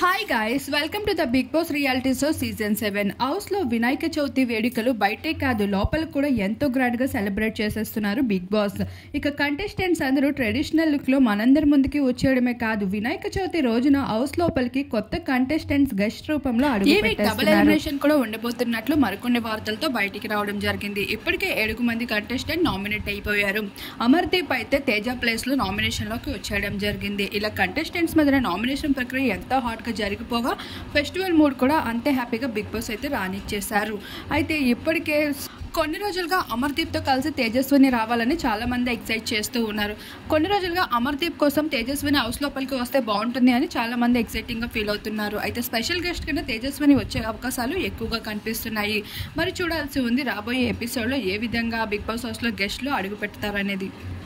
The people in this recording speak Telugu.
hi guys welcome to the Bigg Boss reality show season seven house లో వినాయక చవితి వేడుకలు బయటే కాదు లోపల కూడా ఎంతో గ్రాండ్ గా సెలబ్రేట్ చేసేస్తున్నారు బిగ్ బాస్ ఇక కంటెస్టెంట్స్ అందరూ ట్రెడిషనల్ లుక్ లో మనందరి ముందుకి వచ్చేయడమే కాదు వినాయక చవితి రోజున హౌస్ లోపలికి కొత్త కంటెస్టెంట్స్ గెస్ట్ రూపంలో అడుగు డబుల్ ఎలిమినేషన్ కూడా ఉండబోతున్నట్లు మరికొన్ని వార్తలతో బయటికి రావడం జరిగింది ఇప్పటికే ఏడుగు మంది కంటెస్టెంట్ నామినేట్ అయిపోయారు అమర్దీప్ అయితే తేజ ప్లేస్ లో నామినేషన్ లోకి వచ్చేయడం జరిగింది ఇలా కంటెస్టెంట్స్ మధ్య నామినేషన్ ప్రక్రియ ఎంతో హాట్ గా జరిగిపోగా ఫెస్టివల్ మూడ్ కూడా అంతే హ్యాపీగా బిగ్ బాస్ అయితే రానిచ్చేశారు అయితే ఇప్పటికే కొన్ని రోజులుగా అమర్దీప్తో కలిసి తేజస్విని రావాలని చాలా మంది ఎక్సైట్ చేస్తూ ఉన్నారు కొన్ని రోజులుగా అమర్దీప్ కోసం తేజస్విని హౌస్ లోపలికి వస్తే బాగుంటుంది అని చాలా మంది ఎక్సైటింగ్ గా ఫీల్ అవుతున్నారు అయితే స్పెషల్ గెస్ట్ కింద తేజస్విని వచ్చే అవకాశాలు ఎక్కువగా కనిపిస్తున్నాయి మరి చూడాల్సి ఉంది రాబోయే ఎపిసోడ్లో ఏ విధంగా బిగ్ బాస్ హౌస్లో గెస్ట్లు అడుగు పెడతారనేది